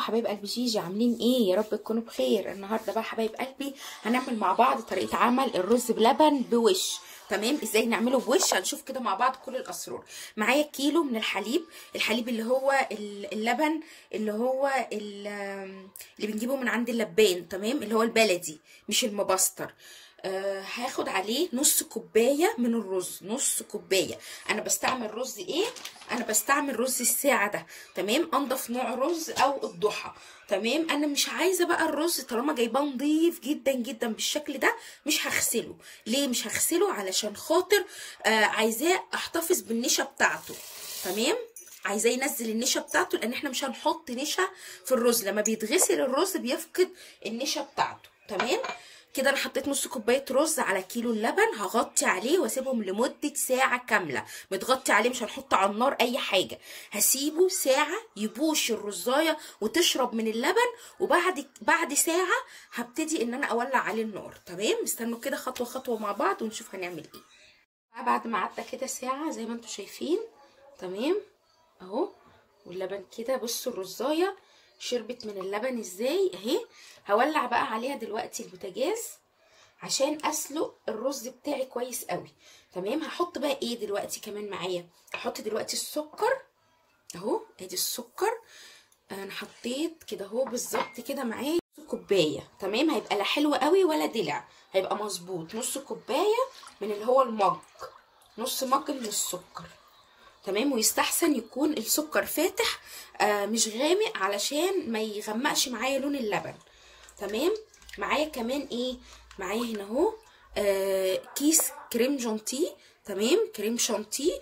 حبايب قلبي جيجي عاملين ايه يا رب تكونوا بخير النهارده بقى حبايب قلبي هنعمل مع بعض طريقه عمل الرز بلبن بوش تمام ازاي نعمله بوش هنشوف كده مع بعض كل الاسرار معايا كيلو من الحليب الحليب اللي هو اللبن اللي هو اللي بنجيبه من عند اللبان تمام اللي هو البلدي مش المبستر آه هاخد عليه نص كوبايه من الرز نص كوبايه انا بستعمل رز ايه انا بستعمل رز الساعه ده تمام انضف نوع رز او الضحى تمام انا مش عايزه بقى الرز طالما جايباه نضيف جدا جدا بالشكل ده مش هغسله ليه مش هغسله علشان خاطر آه عايزاه احتفظ بالنشا بتاعته تمام عايزاه ينزل النشا بتاعته لان احنا مش هنحط نشا في الرز لما بيتغسل الرز بيفقد النشا بتاعته تمام كده انا حطيت نص كوبايه رز على كيلو اللبن هغطي عليه واسيبهم لمده ساعه كامله متغطي عليه مش هنحط على النار اي حاجه هسيبه ساعه يبوش الرزايه وتشرب من اللبن وبعد بعد ساعه هبتدي ان انا اولع عليه النار تمام استنوا كده خطوه خطوه مع بعض ونشوف هنعمل ايه بعد ما عدى كده ساعه زي ما انتم شايفين تمام اهو واللبن كده بصوا الرزايه شربت من اللبن ازاي اهي هولع بقى عليها دلوقتي البوتاجاز عشان اسلق الرز بتاعي كويس قوي تمام هحط بقى ايه دلوقتي كمان معايا هحط دلوقتي السكر اهو ادي السكر انا حطيت كده اهو بالظبط كده معايا كوبايه تمام هيبقى لا حلو قوي ولا دلع هيبقى مظبوط نص كوبايه من اللي هو المج نص مج من السكر تمام ويستحسن يكون السكر فاتح آه مش غامق علشان ما يغمقش معايا لون اللبن تمام معايا كمان ايه معايا هنا اهو آه كيس كريم جانتي تمام كريم شانتي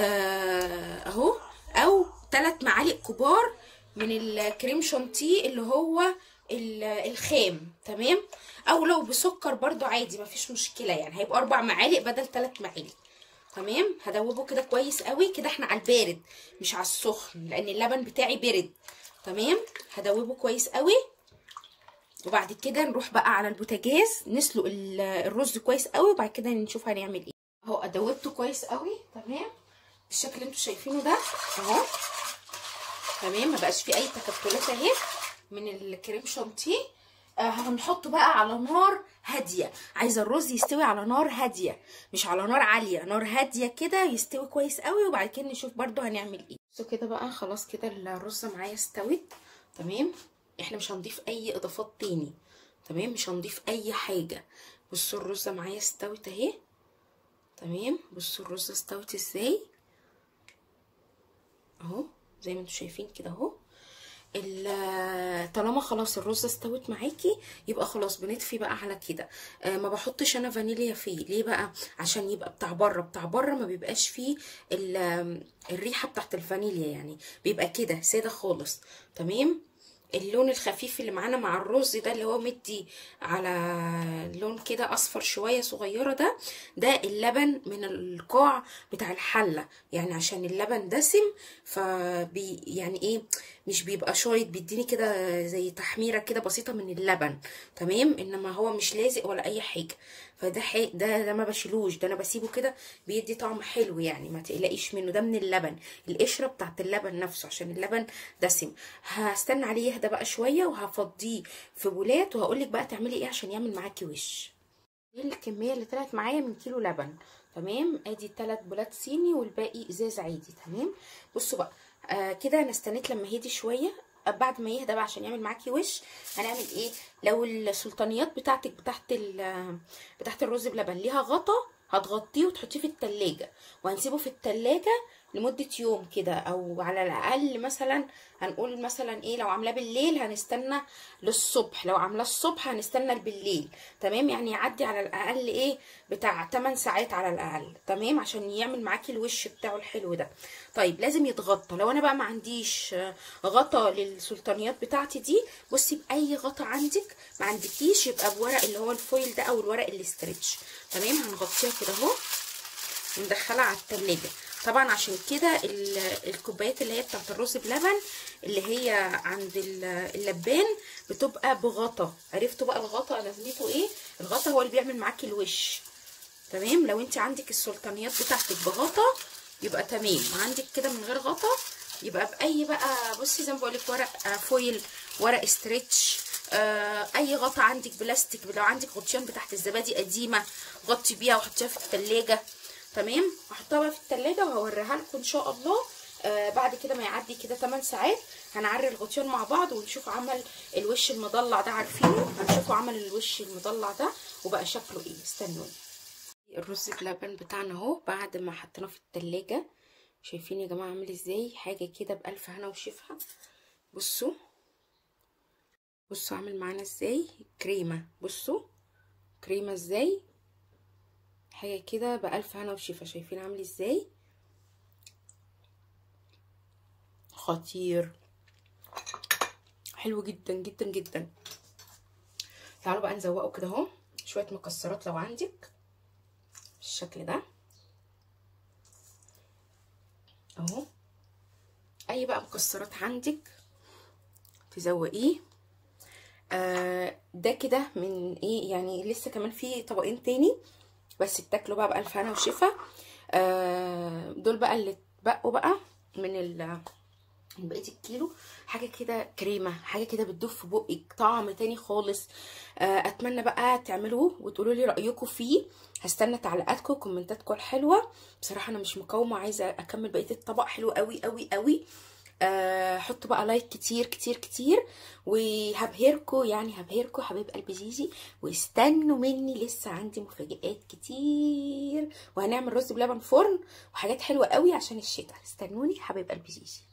آه اهو او ثلاث معالق كبار من الكريم شانتي اللي هو الخام تمام او لو بسكر برضو عادي مفيش مشكله يعني هيبقى اربع معالق بدل ثلاث معالق تمام هدوبه كده كويس قوي كده احنا على البارد مش على السخن لان اللبن بتاعي برد تمام هدوبه كويس قوي وبعد كده نروح بقى على البوتاجاز نسلق الرز كويس قوي وبعد كده نشوف هنعمل ايه اهو ادوبته كويس قوي تمام بالشكل اللي انتوا شايفينه ده اهو تمام ما بقاش فيه اي تكتلات اهي من الكريم شانتيه آه هنحطه بقى على نار هاديه عايزه الرز يستوي على نار هاديه مش على نار عاليه نار هاديه كده يستوي كويس قوي وبعد كده نشوف برده هنعمل ايه بصوا كده بقى خلاص كده الرز معايا استوت تمام احنا مش هنضيف اي اضافات تاني تمام مش هنضيف اي حاجه بصوا الرز معايا استوت اهي تمام بصوا الرز استوت ازاي اهو زي ما انتم شايفين كده اهو طالما خلاص الرز استوت معاكي يبقى خلاص بنطفي بقى على كده آه ما بحطش انا فانيليا فيه ليه بقى عشان يبقى بتاع بره بتاع بره ما بيبقاش فيه الريحه بتاعت الفانيليا يعني بيبقى كده ساده خالص تمام اللون الخفيف اللي معانا مع الرز ده اللي هو مدي على لون كده اصفر شويه صغيره ده ده اللبن من القاع بتاع الحله يعني عشان اللبن دسم فبي يعني ايه مش بيبقى شايط بيديني كده زي تحميره كده بسيطه من اللبن تمام انما هو مش لازق ولا اي حاجه فده حي... ده ده ما بشيلوش ده انا بسيبه كده بيدي طعم حلو يعني ما تقلقيش منه ده من اللبن القشره بتاعت اللبن نفسه عشان اللبن دسم هستنى عليه يهدى بقى شويه وهفضيه في بولات وهقول لك بقى تعملي ايه عشان يعمل معاكي وش دي الكميه اللي طلعت معايا من كيلو لبن تمام ادي 3 بولات صيني والباقي ازاز عادي تمام بصوا بقى آه كده انا استنيت لما هدي شويه بعد ما يهدى بقى عشان يعمل معاكي وش هنعمل ايه لو السلطانيات بتاعتك بتاعت بتاعت الرز بلبن ليها غطا هتغطيه وتحطيه في التلاجة وهنسيبه في التلاجة لمدة يوم كده او على الاقل مثلا هنقول مثلا ايه لو عاملاه بالليل هنستنى للصبح لو عاملاه الصبح هنستنى بالليل تمام يعني يعدي على الاقل ايه بتاع 8 ساعات على الاقل تمام عشان يعمل معاكي الوش بتاعه الحلو ده طيب لازم يتغطى لو انا بقى ما عنديش غطا للسلطانيات بتاعتي دي بصي باي غطا عندك ما عندكيش يبقى بورق اللي هو الفويل ده او الورق الاسترتش تمام هنغطيها كده اهو وندخلها على التلاجة طبعا عشان كده الكوبايات اللي هي بتاعت الرز بلبن اللي هي عند اللبان بتبقى بغطا عرفتوا بقى الغطا لازمته ايه الغطا هو اللي بيعمل معاكي الوش تمام لو انت عندك السلطانيات بتاعتك بغطا يبقى تمام عندك كده من غير غطا يبقى باي بقى بصي زي ما بقول لك ورق آه، فويل ورق استرتش آه اي غطا عندك بلاستيك لو عندك غطيان بتاعت الزبادي قديمه غطي بيها وحطيها في التلاجة تمام هحطها بقى في التلاجة وهوريها لكم ان شاء الله آه بعد كده ما يعدي كده 8 ساعات هنعري الغطيان مع بعض ونشوف عمل الوش المضلع ده عارفينه هنشوفوا عمل الوش المضلع ده وبقى شكله ايه استنوني الرز بلبن بتاعنا اهو بعد ما حطيناه في التلاجة شايفين يا جماعه عامل ازاي حاجه كده بألف هنا وشفا بصوا بصوا عامل معانا ازاي كريمه بصوا كريمه ازاي حاجه كده بألف هنا وشفا شايفين عامل ازاي خطير حلو جدا جدا جدا تعالوا بقى نزوقه كده اهو شويه مكسرات لو عندك بالشكل ده اهو اي بقى مكسرات عندك تزوقيه آه ده كده من ايه يعني لسه كمان في طبقين تاني بس تاكلوا بقى بألف هنا وشفا آه دول بقى اللي اتبقوا بقى من ال من بقيه الكيلو حاجه كده كريمه حاجه كده بتدوب في بقك طعم تاني خالص آه اتمنى بقى تعملوه وتقولوا لي رايكم فيه هستنى تعليقاتكم وكومنتاتكم الحلوه بصراحه انا مش مقاومه عايزه اكمل بقيه الطبق حلو قوي قوي قوي آه حطوا بقى لايك كتير كتير كتير وهبهركم يعني هبهركم حبيب قلبي زيزي واستنوا مني لسه عندي مفاجآت كتير وهنعمل رز بلبن فرن وحاجات حلوه قوي عشان الشتاء استنوني حبيب قلبي زيزي